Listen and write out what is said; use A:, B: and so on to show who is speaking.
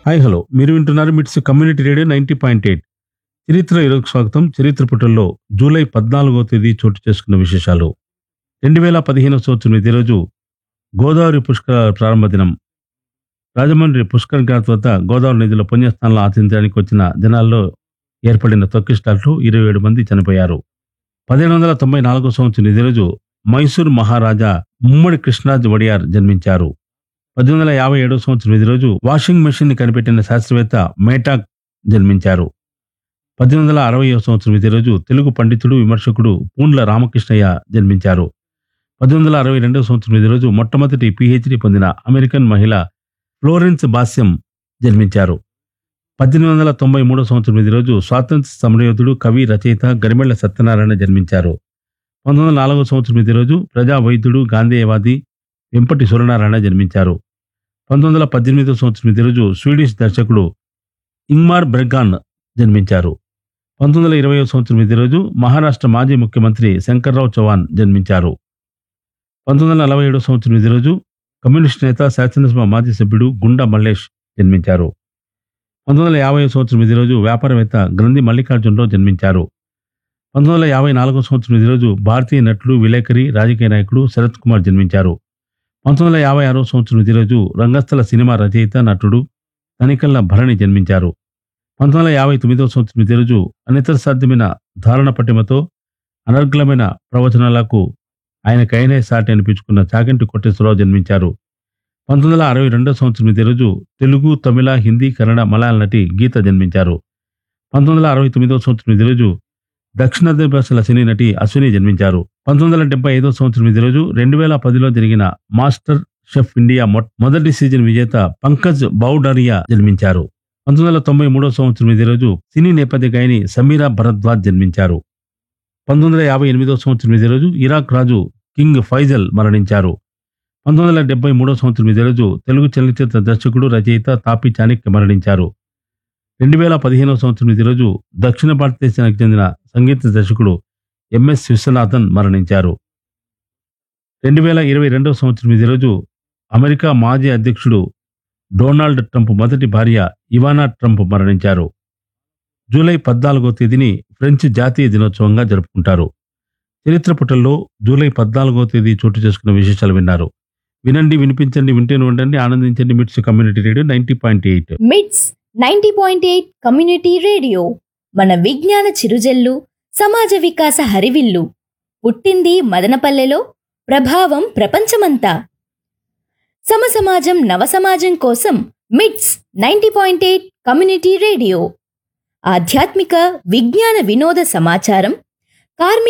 A: hi hello మీరు వింటున్నారు MITS community radio ninety point eight చరిత్ర ఈరోజు స్వాగతం చరిత్ర పుటల్లో జూలై పద్నాలుగో తేదీ చోటు చేసుకున్న విశేషాలు రెండు వేల పదిహేను సంవత్సరం ఇదే రోజు గోదావరి పుష్కరాల ప్రారంభ దినం రాజమండ్రి పుష్కర్ ఘాట్ వద్ద గోదావరి నదిలో పుణ్యస్థానాలు ఆచరించడానికి వచ్చిన దినాల్లో ఏర్పడిన తొక్కిస్టాల్లో ఇరవై ఏడు మంది చనిపోయారు పదిహేను వందల తొంభై నాలుగో సంవత్సరం ఇదే రోజు మైసూర్ మహారాజా ముమ్మడి కృష్ణరాజ్ వడియార్ జన్మించారు పద్దెనిమిది వందల యాభై ఏడవ సంవత్సరం ఇదే రోజు వాషింగ్ మెషిన్ ని కనిపెట్టిన శాస్త్రవేత్త మేటాక్ జన్మించారు పద్దెనిమిది వందల అరవై సంవత్సరం ఇదే రోజు తెలుగు పండితుడు విమర్శకుడు పూండ్ల రామకృష్ణయ్య జన్మించారు పద్దెనిమిది వందల అరవై రెండవ సంవత్సరం ఇదే రోజు మొట్టమొదటి పిహెచ్డి పొందిన అమెరికన్ మహిళ ఫ్లోరెన్స్ బాస్యం జన్మించారు పద్దెనిమిది వందల తొంభై మూడో సంవత్సరం ఇదే రోజు స్వాతంత్ర సమరయోధుడు కవి రచయిత గరిమెళ్ల సత్యనారాయణ జన్మించారు పంతొమ్మిది వందల నాలుగో సంవత్సరం ఇదే రోజు ప్రజా వైద్యుడు గాంధేయవాది వెంపటి సూర్యనారాయణ జన్మించారు పంతొమ్మిది వందల పద్దెనిమిదో సంవత్సరం ఇదే రోజు స్వీడిష్ దర్శకుడు ఇంగ్మార్ బ్రెగ్గాన్ జన్మించారు పంతొమ్మిది వందల ఇరవై సంవత్సరం ఇదే రోజు మహారాష్ట్ర మాజీ ముఖ్యమంత్రి శంకర్రావు చౌహాన్ జన్మించారు పంతొమ్మిది వందల నలభై ఏడో సంవత్సరం ఇదే రోజు కమ్యూనిస్ట్ నేత శాసనసభ మాజీ సభ్యుడు గుండా మల్లేష్ జన్మించారు పంతొమ్మిది వందల యాభై సంవత్సరం ఇదే రోజు వ్యాపారవేత్త గ్రంథి మల్లికార్జునరావు జన్మించారు పంతొమ్మిది వందల యాభై నాలుగో సంవత్సరం ఇదే రోజు భారతీయ నటుడు విలేకరి రాజకీయ నాయకుడు శరత్ కుమార్ జన్మించారు పంతొమ్మిది వందల యాభై ఆరో సంవత్సరం ఇదే రోజు రంగస్థల సినిమా రచయిత నటుడు తనికల్ల భరణి జన్మించారు పంతొమ్మిది వందల యాభై తొమ్మిదవ సంవత్సరం ఇదే రోజు అనితర సాధ్యమైన ధారణ పటిమతో అనర్గళమైన ప్రవచనాలకు ఆయనకైనే సాటి అనిపించుకున్న చాగంటి కోటేశ్వరరావు జన్మించారు పంతొమ్మిది వందల అరవై రెండో సంవత్సరం ఇదే రోజు తెలుగు తమిళ హిందీ కన్నడ మలయాళ నటి గీత జన్మించారు పంతొమ్మిది వందల అరవై తొమ్మిదవ సంవత్సరం ఇదే రోజు దక్షిణాది భాషల సినీ నటి అశ్విని జన్మించారు పంతొమ్మిది వందల డెబ్బై ఐదో సంవత్సరం ఇదే రోజు రెండు వేల పదిలో జరిగిన మాస్టర్ షెఫ్ ఇండియా మొ- మొదటి సీజన్ విజేత పంకజ్ బౌడరియా జన్మించారు పంతొమ్మిది వందల తొంభై మూడో సంవత్సరం ఇదే రోజు సినీ నేపథ్య గాయని సమీరా భరద్వాజ్ జన్మించారు పంతొమ్మిది వందల యాభై ఎనిమిదో సంవత్సరం ఇదే రోజు ఇరాక్ రాజు కింగ్ ఫైజల్ మరణించారు పంతొమ్మిది వందల డెబ్బై మూడో సంవత్సరం ఇదే రోజు తెలుగు చలనచిత్ర దర్శకుడు రచయిత తాపి చాణక్య మరణించారు రెండు వేల పదిహేనవ సంవత్సరం ఇదే రోజు దక్షిణ భారతదేశానికి చెందిన సంగీత దర్శకుడు ఎంఎస్ విశ్వనాథన్ మరణించారు రెండు వేల ఇరవై రెండవ సంవత్సరం ఇదే రోజు అమెరికా మాజీ అధ్యక్షుడు డొనాల్డ్ ట్రంప్ మొదటి భార్య ఇవానా ట్రంప్ మరణించారు జూలై పద్నాలుగో తేదీని ఫ్రెంచ్ జాతీయ దినోత్సవంగా జరుపుకుంటారు చరిత్ర పుటల్లో జూలై పద్నాలుగో తేదీ చోటు చేసుకున్న విశేషాలు విన్నారు వినండి వినిపించండి వింటేనే ఉండండి ఆనందించండి MITS community radio ninety point eight
B: MITS ninety point eight community radio మన విజ్ఞాన చిరుజల్లు సమాజ వికాస హరివిల్లు పుట్టింది మదనపల్లెలో ప్రభావం ప్రపంచమంతా సమసమాజం నవసమాజం కోసం MITS ninety point eight community radio ఆధ్యాత్మిక విజ్ఞాన వినోద సమాచారం కార్మిక